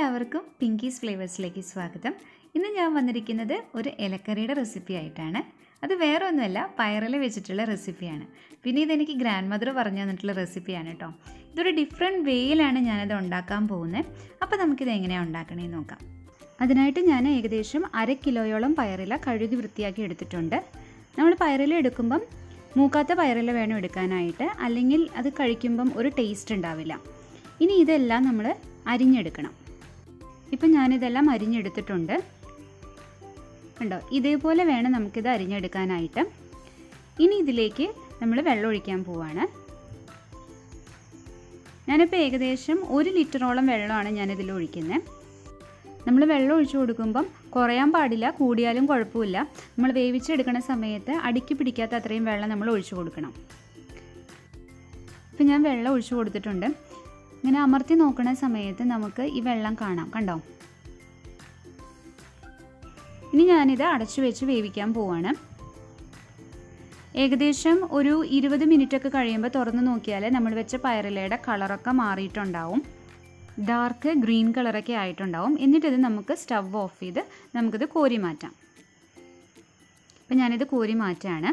എല്ലാവർക്കും പിങ്കീസ് ഫ്ലേവേഴ്സിലേക്ക് സ്വാഗതം ഇന്ന് ഞാൻ വന്നിരിക്കുന്നത് ഒരു ഇലക്കറിയുടെ റെസിപ്പി ആയിട്ടാണ് അത് വേറെ ഒന്നുമല്ല പയറിൽ വെച്ചിട്ടുള്ള റെസിപ്പിയാണ് പിന്നെ ഇതെനിക്ക് ഗ്രാൻഡ് മദർ പറഞ്ഞു തന്നിട്ടുള്ള റെസിപ്പിയാണ് കേട്ടോ ഇതൊരു ഡിഫറെൻറ്റ് വേയിലാണ് ഞാനത് ഉണ്ടാക്കാൻ പോകുന്നത് അപ്പോൾ നമുക്കിത് എങ്ങനെയാണ് ഉണ്ടാക്കണേന്ന് നോക്കാം അതിനായിട്ട് ഞാൻ ഏകദേശം അര കിലോയോളം പയറില കഴുകി വൃത്തിയാക്കി എടുത്തിട്ടുണ്ട് നമ്മൾ പയറില എടുക്കുമ്പം മൂക്കാത്ത പയറില വേണം എടുക്കാനായിട്ട് അല്ലെങ്കിൽ അത് കഴിക്കുമ്പം ഒരു ടേസ്റ്റ് ഉണ്ടാവില്ല ഇനി ഇതെല്ലാം നമ്മൾ അരിഞ്ഞെടുക്കണം ഇപ്പം ഞാനിതെല്ലാം അരിഞ്ഞെടുത്തിട്ടുണ്ട് കണ്ടോ ഇതേപോലെ വേണം നമുക്കിത് അരിഞ്ഞെടുക്കാനായിട്ട് ഇനി ഇതിലേക്ക് നമ്മൾ വെള്ളം ഒഴിക്കാൻ പോവാണ് ഞാനിപ്പോൾ ഏകദേശം ഒരു ലിറ്ററോളം വെള്ളമാണ് ഞാനിതിൽ ഒഴിക്കുന്നത് നമ്മൾ വെള്ളം ഒഴിച്ചു കൊടുക്കുമ്പം കുറയാൻ പാടില്ല കൂടിയാലും കുഴപ്പമില്ല നമ്മൾ വേവിച്ചെടുക്കുന്ന സമയത്ത് അടുക്കി പിടിക്കാത്ത അത്രയും വെള്ളം നമ്മൾ ഒഴിച്ചു കൊടുക്കണം ഇപ്പം ഞാൻ വെള്ളം ഒഴിച്ചു കൊടുത്തിട്ടുണ്ട് ഇങ്ങനെ അമർത്തി നോക്കുന്ന സമയത്ത് നമുക്ക് ഈ വെള്ളം കാണാം കണ്ടോ ഇനി ഞാനിത് അടച്ചു വെച്ച് വേവിക്കാൻ പോവാണ് ഏകദേശം ഒരു ഇരുപത് മിനിറ്റൊക്കെ കഴിയുമ്പോൾ തുറന്ന് നോക്കിയാൽ നമ്മൾ വെച്ച പയറിലയുടെ കളറൊക്കെ മാറിയിട്ടുണ്ടാവും ഡാർക്ക് ഗ്രീൻ കളറൊക്കെ ആയിട്ടുണ്ടാവും എന്നിട്ടിത് നമുക്ക് സ്റ്റവ് ഓഫ് ചെയ്ത് നമുക്കിത് കോരി മാറ്റാം അപ്പം ഞാനിത് കോരി മാറ്റാണ്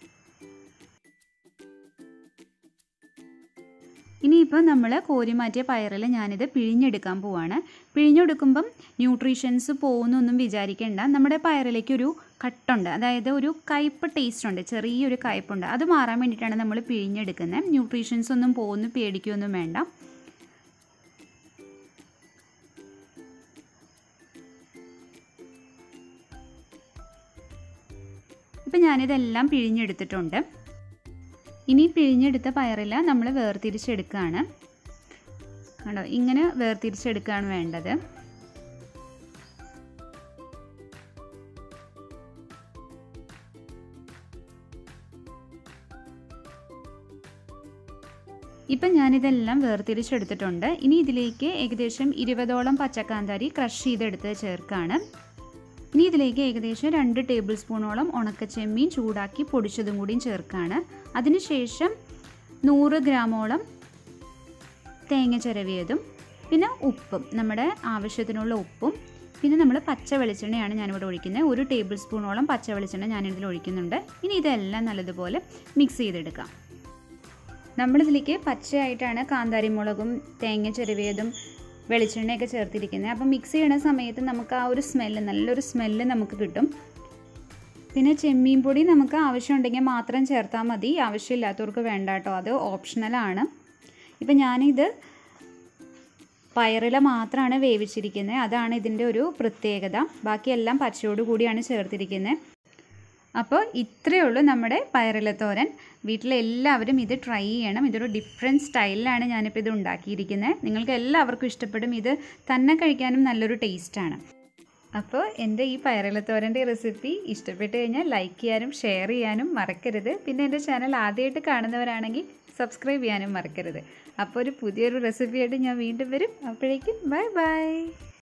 ഇനിയിപ്പോൾ നമ്മൾ കോരി മാറ്റിയ പയറിൽ ഞാനിത് പിഴിഞ്ഞെടുക്കാൻ പോവാണ് പിഴിഞ്ഞെടുക്കുമ്പം ന്യൂട്രീഷൻസ് പോകുന്നൊന്നും വിചാരിക്കേണ്ട നമ്മുടെ പയറിലേക്ക് ഒരു കട്ടുണ്ട് അതായത് ഒരു കയ്പ്പ് ടേസ്റ്റ് ഉണ്ട് ചെറിയൊരു കയ്പ്പുണ്ട് അത് മാറാൻ വേണ്ടിയിട്ടാണ് നമ്മൾ പിഴിഞ്ഞെടുക്കുന്നത് ന്യൂട്രീഷൻസ് ഒന്നും പോകുന്നു പേടിക്കുകയൊന്നും വേണ്ട ഇപ്പം ഞാനിതെല്ലാം പിഴിഞ്ഞെടുത്തിട്ടുണ്ട് ഇനി പിഴിഞ്ഞെടുത്ത പയറില നമ്മൾ വേർതിരിച്ചെടുക്കുകയാണ് കണ്ടോ ഇങ്ങനെ വേർതിരിച്ചെടുക്കുകയാണ് വേണ്ടത് ഇപ്പം ഞാനിതെല്ലാം വേർതിരിച്ചെടുത്തിട്ടുണ്ട് ഇനി ഇതിലേക്ക് ഏകദേശം ഇരുപതോളം പച്ചക്കാന്താരി ക്രഷ് ചെയ്തെടുത്ത് ചേർക്കുകയാണ് ഇനി ഇതിലേക്ക് ഏകദേശം രണ്ട് ടേബിൾ സ്പൂണോളം ഉണക്കച്ചെമ്മീൻ ചൂടാക്കി പൊടിച്ചതും കൂടിയും ചേർക്കുകയാണ് അതിനുശേഷം നൂറ് ഗ്രാമോളം തേങ്ങ ചിരവിയതും പിന്നെ ഉപ്പും നമ്മുടെ ആവശ്യത്തിനുള്ള ഉപ്പും പിന്നെ നമ്മൾ പച്ച വെളിച്ചെണ്ണയാണ് ഞാനിവിടെ ഒഴിക്കുന്നത് ഒരു ടേബിൾ സ്പൂണോളം പച്ച വെളിച്ചെണ്ണ ഞാനിതിൽ ഒഴിക്കുന്നുണ്ട് ഇനി ഇതെല്ലാം നല്ലതുപോലെ മിക്സ് ചെയ്തെടുക്കാം നമ്മളിതിലേക്ക് പച്ചയായിട്ടാണ് കാന്താരി മുളകും തേങ്ങ ചിരവിയതും വെളിച്ചെണ്ണയൊക്കെ ചേർത്തിരിക്കുന്നത് അപ്പം മിക്സ് ചെയ്യുന്ന സമയത്ത് നമുക്ക് ആ ഒരു സ്മെല്ല് നല്ലൊരു സ്മെല്ല് നമുക്ക് കിട്ടും പിന്നെ ചെമ്മീൻ പൊടി നമുക്ക് ആവശ്യമുണ്ടെങ്കിൽ മാത്രം ചേർത്താൽ മതി ആവശ്യമില്ലാത്തവർക്ക് വേണ്ട കേട്ടോ അത് ഓപ്ഷണലാണ് ഇപ്പം ഞാനിത് പയറില മാത്രമാണ് വേവിച്ചിരിക്കുന്നത് അതാണ് ഇതിൻ്റെ ഒരു പ്രത്യേകത ബാക്കിയെല്ലാം പച്ചയോട് കൂടിയാണ് ചേർത്തിരിക്കുന്നത് അപ്പോൾ ഇത്രയേ ഉള്ളൂ നമ്മുടെ പയറിലത്തോരൻ വീട്ടിലെല്ലാവരും ഇത് ട്രൈ ചെയ്യണം ഇതൊരു ഡിഫറെൻറ്റ് സ്റ്റൈലിലാണ് ഞാനിപ്പോൾ ഇത് ഉണ്ടാക്കിയിരിക്കുന്നത് നിങ്ങൾക്ക് എല്ലാവർക്കും ഇഷ്ടപ്പെടും ഇത് തന്നെ കഴിക്കാനും നല്ലൊരു ടേസ്റ്റാണ് അപ്പോൾ എൻ്റെ ഈ പയറിലത്തോരൻ്റെ റെസിപ്പി ഇഷ്ടപ്പെട്ട് കഴിഞ്ഞാൽ ലൈക്ക് ചെയ്യാനും ഷെയർ ചെയ്യാനും മറക്കരുത് പിന്നെ എൻ്റെ ചാനൽ ആദ്യമായിട്ട് കാണുന്നവരാണെങ്കിൽ സബ്സ്ക്രൈബ് ചെയ്യാനും മറക്കരുത് അപ്പോൾ ഒരു പുതിയൊരു റെസിപ്പിയായിട്ട് ഞാൻ വീണ്ടും വരും അപ്പോഴേക്കും ബൈ ബൈ